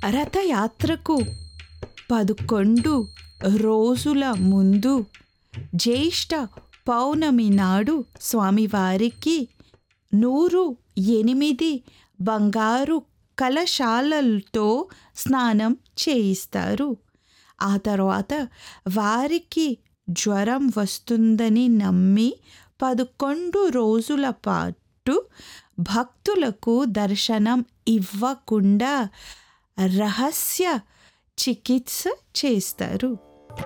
రథయాత్రకు పదకొండు రోజుల ముందు జ్యేష్ఠ పౌర్ణమి నాడు స్వామివారికి నూరు ఎనిమిది బంగారు కలశాలతో స్నానం చేయిస్తారు ఆ తర్వాత వారికి జ్వరం వస్తుందని నమ్మి పదకొండు రోజుల పాటు భక్తులకు దర్శనం ఇవ్వకుండా రహస్య చికిత్స చేస్తారు